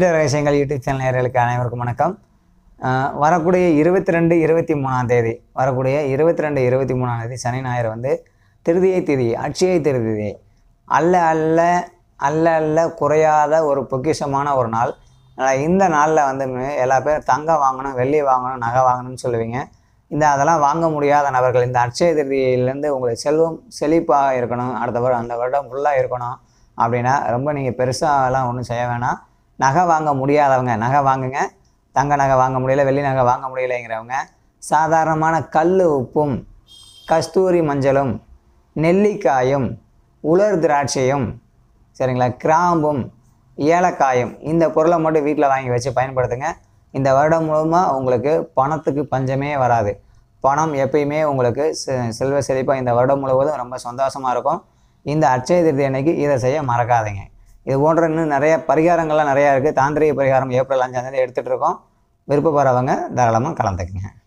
ஜோதிட ரகசியங்கள் YouTube channel நேயர்களுக்கு அனைவருக்கும் வணக்கம் ஆஹ் வரக்கூடிய இருபத்தி ரெண்டு இருபத்தி மூணாம் தேதி வரக்கூடிய இருபத்தி ரெண்டு இருபத்தி மூணாம் தேதி சனி ஞாயிறு வந்து திருதியை திதி அட்சய திருதியை அல்ல அல்ல அல்ல அல்ல குறையாத ஒரு பொக்கிஷமான ஒரு நாள் அதனால் இந்த நாளில் வந்து ம- எல்லா பேரும் தங்கம் வாங்கணும் வெள்ளி வாங்கணும் நகை வாங்கணும்னு சொல்லுவீங்க இந்த அதெல்லாம் வாங்க முடியாத நபர்கள் இந்த அட்சய திருதியிலேருந்து உங்களுக்கு செல்வம் செழிப்பாக இருக்கணும் அடுத்த வருடம் அந்த வருடம் ஃபுல்லாக இருக்கணும் அப்படின்னா ரொம்ப நீங்கள் பெருசாலாம் ஒன்றும் செய்ய வேணாம் நகை வாங்க முடியாதவங்க நகை வாங்குங்க தங்க நகை வாங்க முடியல வெள்ளி நகை வாங்க முடியலைங்கிறவங்க சாதாரணமான கல் உப்பும் கஸ்தூரி மஞ்சளும் நெல்லிக்காயும் உலர் திராட்சையும் சரிங்களா கிராம்பும் ஏலக்காயும் இந்த பொருளை மட்டும் வீட்டில் வாங்கி வச்சு பயன்படுத்துங்க இந்த வருடம் முழுமாக உங்களுக்கு பணத்துக்கு பஞ்சமே வராது பணம் எப்பயுமே உங்களுக்கு செ- செல்வ செழிப்பாக இந்த வருடம் முழுவதும் ரொம்ப சந்தோஷமாக இருக்கும் இந்த அட்சய திருதி அன்னைக்கு இதை செய்ய மறக்காதீங்க இது போன்ற இன்னும் நிறைய பரிகாரங்கள்லாம் நிறையா இருக்குது தாந்திரிக பரிகாரம் ஏப்ரல் அஞ்சாம் தேதி எடுத்துகிட்டு இருக்கோம் விருப்பப்படுறவங்க தாராளமாக கலந்துக்குங்க